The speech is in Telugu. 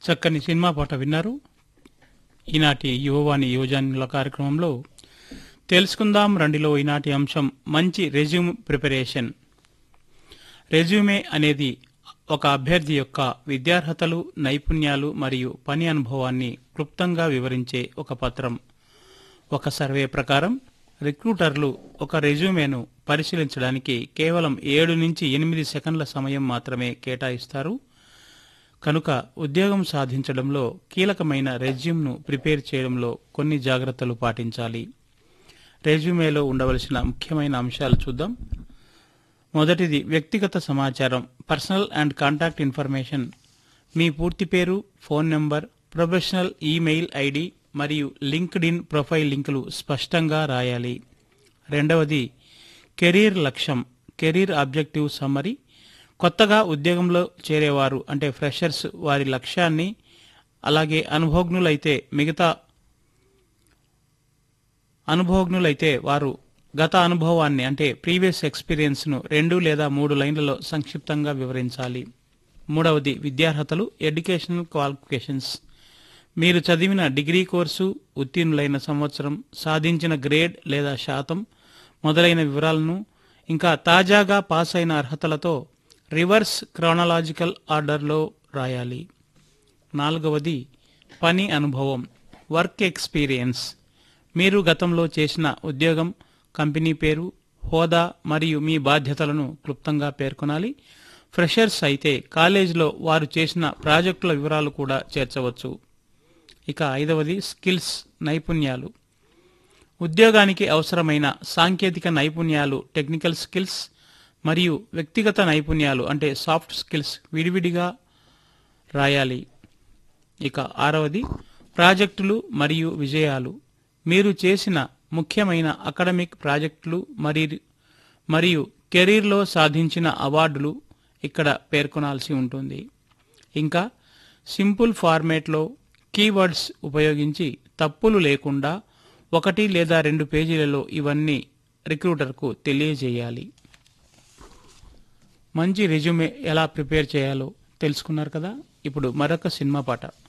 చక్కని సినిమా పాట విన్నారు ఈనాటి యువవాణి యువజనుల కార్యక్రమంలో తెలుసుకుందాం రండిలో ఈనాటి అంశం మంచి రెజ్యూమ్ ప్రిపరేషన్ రెజ్యూమే అనేది ఒక అభ్యర్థి యొక్క విద్యార్హతలు నైపుణ్యాలు మరియు పని అనుభవాన్ని క్లుప్తంగా వివరించే ఒక పత్రం ఒక సర్వే ప్రకారం రిక్రూటర్లు ఒక రెజ్యూమేను పరిశీలించడానికి కేవలం ఏడు నుంచి ఎనిమిది సెకండ్ల సమయం మాత్రమే కేటాయిస్తారు కనుక ఉద్యోగం సాధించడంలో కీలకమైన రెజ్యూమ్ను ప్రిపేర్ చేయడంలో కొన్ని జాగ్రత్తలు పాటించాలి రెజ్యూమేలో ఉండవలసిన ముఖ్యమైన అంశాలు చూద్దాం మొదటిది వ్యక్తిగత సమాచారం పర్సనల్ అండ్ కాంటాక్ట్ ఇన్ఫర్మేషన్ మీ పూర్తి పేరు phone number professional email ID మరియు లింక్డ్ ఇన్ ప్రొఫైల్ లింకులు స్పష్టంగా రాయాలి రెండవది కెరీర్ లక్ష్యం కెరీర్ ఆబ్జెక్టివ్ సమ్మరీ కొత్తగా ఉద్యోగంలో చేరేవారు అంటే ఫ్రెషర్స్ వారి లక్ష్యాన్ని అలాగే అనుభవజ్ఞులైతే మిగతా అనుభవజ్ఞులైతే వారు గత అనుభవాన్ని అంటే ప్రీవియస్ ఎక్స్పీరియన్స్ను రెండు లేదా మూడు లైన్లలో సంక్షిప్తంగా వివరించాలి మూడవది విద్యార్హతలు ఎడ్యుకేషనల్ క్వాలిఫికేషన్స్ మీరు చదివిన డిగ్రీ కోర్సు ఉత్తీర్ణులైన సంవత్సరం సాధించిన గ్రేడ్ లేదా శాతం మొదలైన వివరాలను ఇంకా తాజాగా పాస్ అయిన అర్హతలతో రివర్స్ క్రానలాజికల్ ఆర్డర్లో రాయాలి నాలుగవది పని అనుభవం వర్క్ ఎక్స్పీరియన్స్ మీరు గతంలో చేసిన ఉద్యోగం కంపెనీ పేరు హోదా మరియు మీ బాధ్యతలను క్లుప్తంగా పేర్కొనాలి ఫ్రెషర్స్ అయితే కాలేజీలో వారు చేసిన ప్రాజెక్టుల వివరాలు కూడా చేర్చవచ్చు ఇక ఐదవది స్కిల్స్ నైపుణ్యాలు ఉద్యోగానికి అవసరమైన సాంకేతిక నైపుణ్యాలు టెక్నికల్ స్కిల్స్ మరియు వ్యక్తిగత నైపుణ్యాలు అంటే సాఫ్ట్ స్కిల్స్ విడివిడిగా రాయాలి ఇక ఆరవది ప్రాజెక్టులు మరియు విజయాలు మీరు చేసిన ముఖ్యమైన అకాడమిక్ ప్రాజెక్టులు మరియు మరియు కెరీర్లో సాధించిన అవార్డులు ఇక్కడ పేర్కొనాల్సి ఉంటుంది ఇంకా సింపుల్ ఫార్మేట్లో కీవర్డ్స్ ఉపయోగించి తప్పులు లేకుండా ఒకటి లేదా రెండు పేజీలలో ఇవన్నీ రిక్రూటర్కు తెలియజేయాలి మంచి రెజ్యూమే ఎలా ప్రిపేర్ చేయాలో తెలుసుకున్నారు కదా ఇప్పుడు మరొక సినిమా పాట